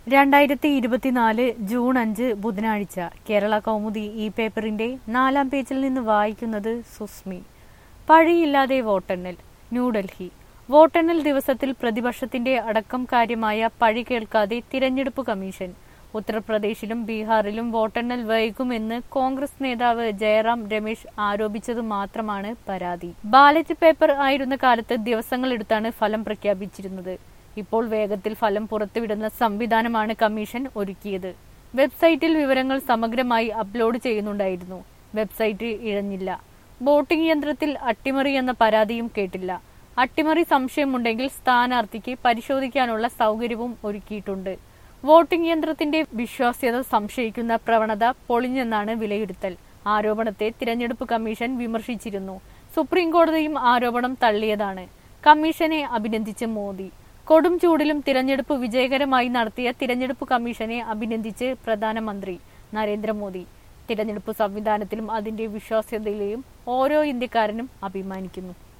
രണ്ടായിരത്തി ഇരുപത്തിനാല് ജൂൺ അഞ്ച് ബുധനാഴ്ച കേരള കൗമുദി ഈ പേപ്പറിന്റെ നാലാം പേജിൽ നിന്ന് വായിക്കുന്നത് സുസ്മി പഴിയില്ലാതെ വോട്ടെണ്ണൽ ന്യൂഡൽഹി വോട്ടെണ്ണൽ ദിവസത്തിൽ പ്രതിപക്ഷത്തിന്റെ അടക്കം കാര്യമായ പഴി കേൾക്കാതെ തിരഞ്ഞെടുപ്പ് കമ്മീഷൻ ഉത്തർപ്രദേശിലും ബീഹാറിലും വോട്ടെണ്ണൽ വൈകുമെന്ന് കോൺഗ്രസ് നേതാവ് ജയറാം രമേശ് ആരോപിച്ചത് മാത്രമാണ് പരാതി ബാലറ്റ് പേപ്പർ ആയിരുന്ന കാലത്ത് ദിവസങ്ങളെടുത്താണ് ഫലം പ്രഖ്യാപിച്ചിരുന്നത് ഇപ്പോൾ വേഗത്തിൽ ഫലം പുറത്തുവിടുന്ന സംവിധാനമാണ് കമ്മീഷൻ ഒരുക്കിയത് വെബ്സൈറ്റിൽ വിവരങ്ങൾ സമഗ്രമായി അപ്ലോഡ് ചെയ്യുന്നുണ്ടായിരുന്നു വെബ്സൈറ്റ് ഇഴഞ്ഞില്ല വോട്ടിംഗ് യന്ത്രത്തിൽ അട്ടിമറി എന്ന പരാതിയും കേട്ടില്ല അട്ടിമറി സംശയമുണ്ടെങ്കിൽ സ്ഥാനാർത്ഥിക്ക് പരിശോധിക്കാനുള്ള സൗകര്യവും ഒരുക്കിയിട്ടുണ്ട് വോട്ടിംഗ് യന്ത്രത്തിന്റെ വിശ്വാസ്യത സംശയിക്കുന്ന പ്രവണത പൊളിഞ്ഞെന്നാണ് വിലയിരുത്തൽ ആരോപണത്തെ തിരഞ്ഞെടുപ്പ് കമ്മീഷൻ വിമർശിച്ചിരുന്നു സുപ്രീം കോടതിയും ആരോപണം തള്ളിയതാണ് കമ്മീഷനെ അഭിനന്ദിച്ച് മോദി കൊടും ചൂടിലും തിരഞ്ഞെടുപ്പ് വിജയകരമായി നടത്തിയ തിരഞ്ഞെടുപ്പ് കമ്മീഷനെ അഭിനന്ദിച്ച് പ്രധാനമന്ത്രി നരേന്ദ്രമോദി തിരഞ്ഞെടുപ്പ് സംവിധാനത്തിലും അതിന്റെ വിശ്വാസ്യതയിലെയും ഓരോ ഇന്ത്യക്കാരനും അഭിമാനിക്കുന്നു